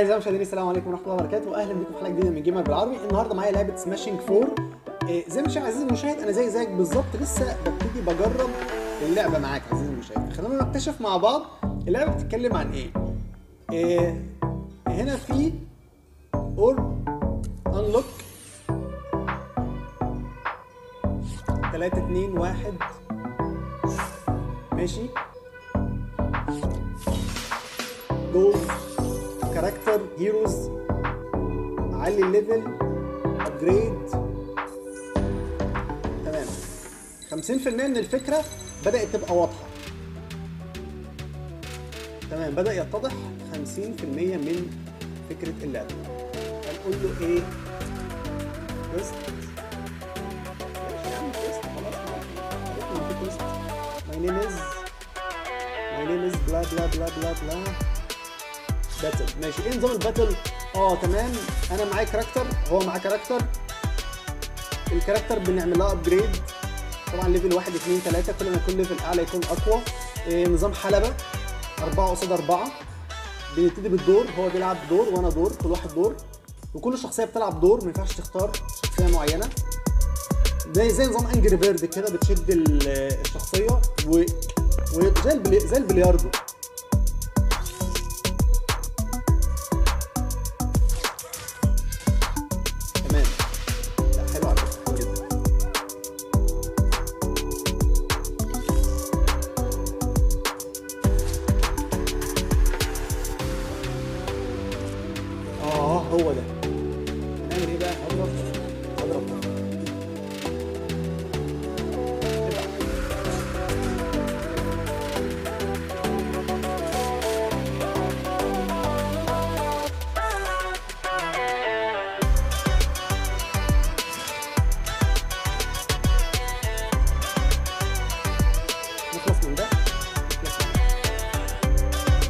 اعزائي المشاهدين السلام عليكم ورحمه الله وبركاته واهلا بكم في حلقه جديده من جيمر بالعربي النهارده معايا لعبه سماشينج 4 إيه زي ما شايف عزيزي المشاهد انا زي زيك بالظبط لسه ببتدي بجرب اللعبه معاك عزيزي المشاهد خلينا نكتشف مع بعض اللعبه بتتكلم عن ايه, إيه هنا في اورب انلوك 3 2 1 ماشي جولد كاركتر هيروز علي الليفل ابجريد تمام 50% من الفكره بدات تبقى واضحه تمام بدا يتضح 50% من فكره اللعبه هنقول له ايه تويست ماشي يا عم تويست خلاص عرفنا ان في تويست ماي نيم از ماي نيم از بلا بلا بلا بلا بلا باتل ماشي ايه نظام الباتل اه تمام انا معايا كاركتر هو معاه كاركتر الكاركتر بنعمل لها ابجريد طبعا ليفل 1 2 3 كل ما يكون ليفل اعلى يكون اقوى إيه نظام حلبه أربعة قصاد أربعة بنبتدي بالدور هو بيلعب دور وأنا دور كل واحد دور وكل شخصية بتلعب دور ما ينفعش تختار شخصية معينة زي زي نظام انجري بيرد كده بتشد ال- الشخصية و وزي البلي... زي البلياردو تمام لا حلو على فكرة حلو جدا اه هو ده هنعمل ايه بقى هضرب هضرب ابعت. نخلص من ده نخلص من ده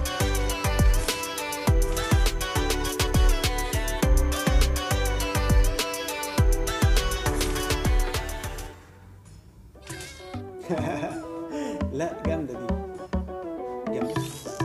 لا جامده دي جامده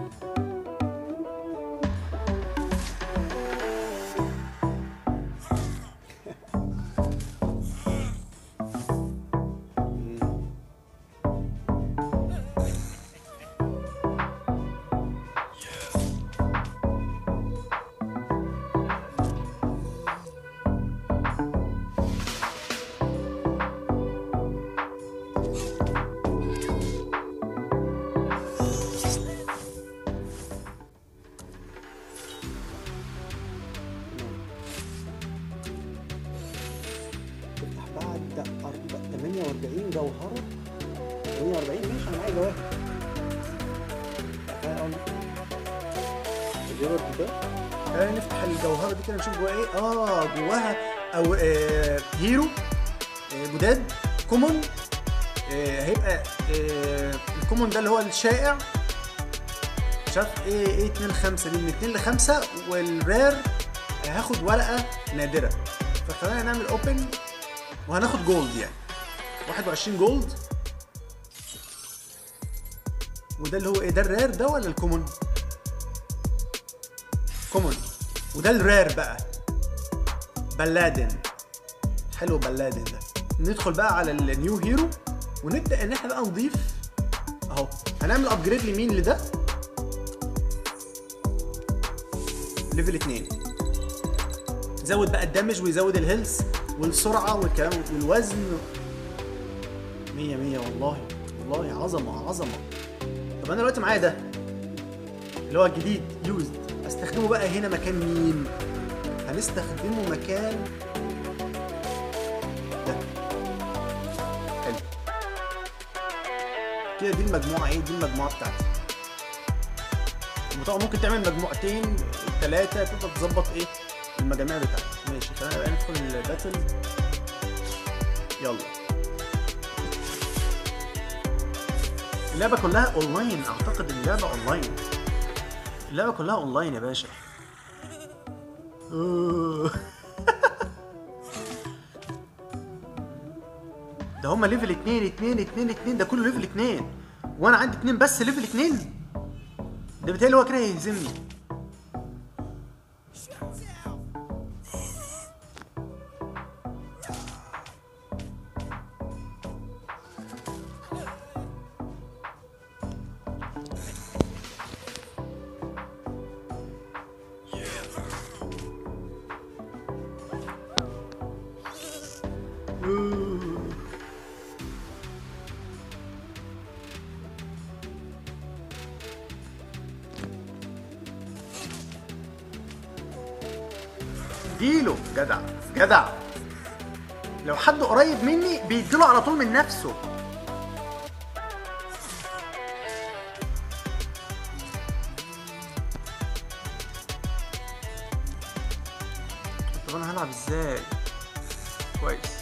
تفتح بعد أربع- 48 جوهرة 48 ماشي أنا معايا جواهر تعالى أقول الريورد ده تعالى نفتح الجوهرة دي كده نشوف جواها إيه آه جواها أو آه هيرو آه جداد كومون آه هيبقى آه الكومون ده اللي هو الشائع مش عارف ايه ايه 2 ل 5 دي من 2 ل 5 والرير هاخد ورقة نادرة فخلينا نعمل اوبن وهناخد جولد يعني 21 جولد وده اللي هو ايه ده الرير ده ولا الكومون؟ كومون وده الرير بقى بلادن حلو بلادن ده ندخل بقى على النيو هيرو ونبدا ان احنا بقى نضيف اهو هنعمل ابجريد لمين لده ليفل 2 يزود بقى الدمج ويزود الهيلث والسرعه والكلام والوزن 100 100 والله والله عظمه عظمه طب انا دلوقتي معايا ده اللي هو الجديد يوزد استخدمه بقى هنا مكان مين هنستخدمه مكان ده حلو كده دي المجموعه ايه دي المجموعه بتاعتي طبعا ممكن تعمل مجموعتين ثلاثه تقدر تظبط ايه المجاميع بتاعتك ماشي خلينا بقى ندخل الباتل يلا اللعبة كلها اونلاين اعتقد ان اللعبة اونلاين اللعبة كلها اونلاين يا باشا أوه. ده هما ليفل 2 2 2 2 ده كله ليفل 2 وانا عندي 2 بس ليفل 2 ده بيتهيألي هو كده هيهزمني اديله جدع جدع لو حد قريب مني بيديله على طول من نفسه طب انا هلعب ازاي كويس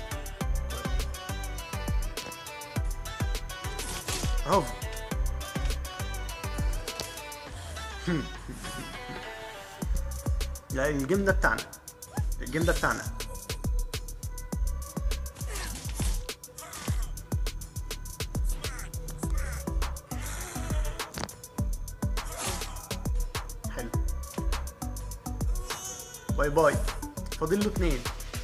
برافو لا الجيم ده بتاعنا الجيم ده بتاعنا حلو باي باي فاضل له اتنين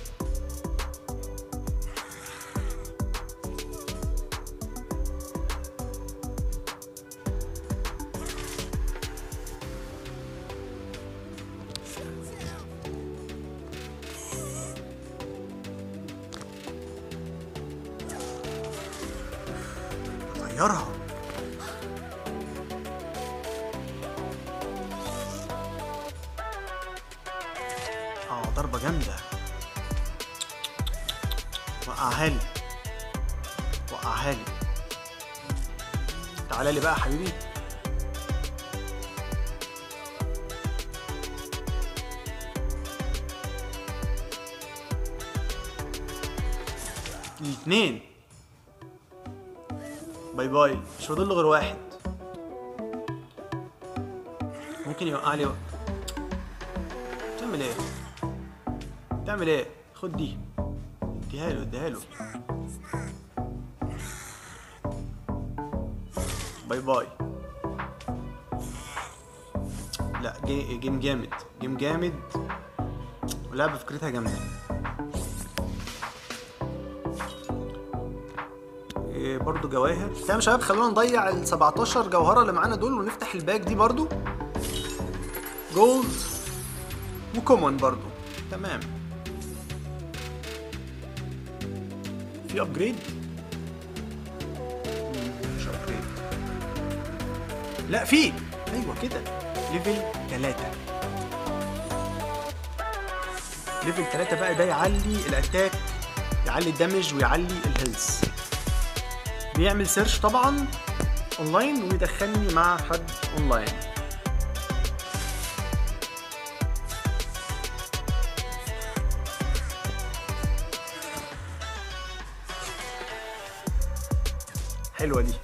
غيرها اه ضربة جامدة وقعها لي وقعها لي تعالى لي بقى يا حبيبي الاثنين باي باي مش فاضل له غير واحد ممكن يوقع لي وقت تعمل ايه تعمل ايه خد دي اديها له اديها له باي باي لا جي- جيم جامد جيم جامد ولعبة فكرتها جامدة إيه برضو جواهر تمام يا شباب خلونا نضيع ال 17 جوهرة اللي معانا دول ونفتح الباك دي برضو جولد وكومون برضو تمام في ابجريد مش ابجريد لا في ايوه كده ليفل 3 ليفل 3 بقى ده يعلي الاتاك يعلي الدمج ويعلي الهيلث بيعمل سيرش طبعا اونلاين ويدخلني مع حد اونلاين حلوه دي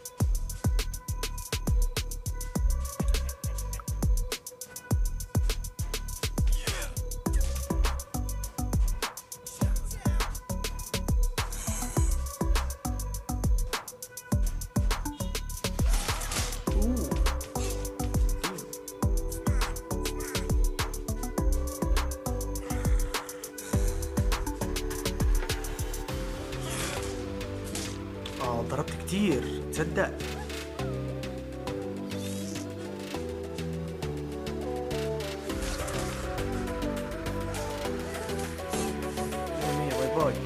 أوه. اه ضربت كتير تصدق مية مية، باي باي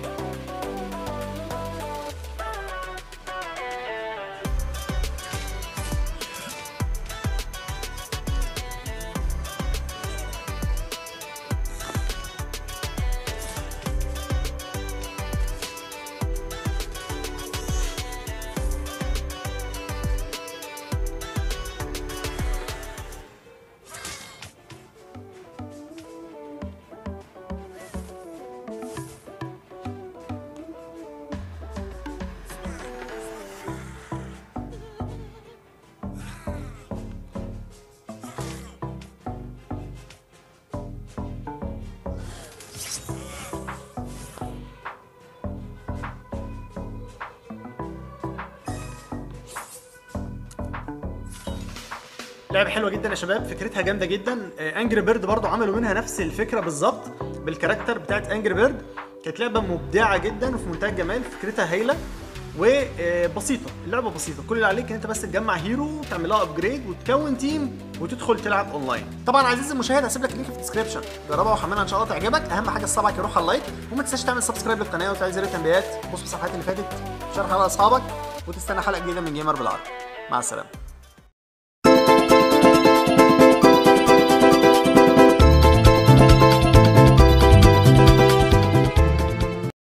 لعبه حلوه جدا يا شباب فكرتها جامده جدا انجري بيرد برضو عملوا منها نفس الفكره بالظبط بالكاركتر بتاعت انجري بيرد كانت لعبه مبدعه جدا وفي منتهى الجمال فكرتها هايله وبسيطه اللعبه بسيطه كل اللي عليك ان انت بس تجمع هيرو وتعمل لها ابجريد وتكون تيم وتدخل تلعب اونلاين طبعا عزيزي المشاهد هسيب لك اللينك في الديسكربشن جربها وحملها ان شاء الله تعجبك اهم حاجه صبعك يروح على اللايك وما تنساش تعمل سبسكرايب للقناه وتفعيل زر التنبيهات بص في الصفحات اللي فاتت شرح على اصحابك وتستنى حلقه جديده من جيمر بالعربي مع السلامه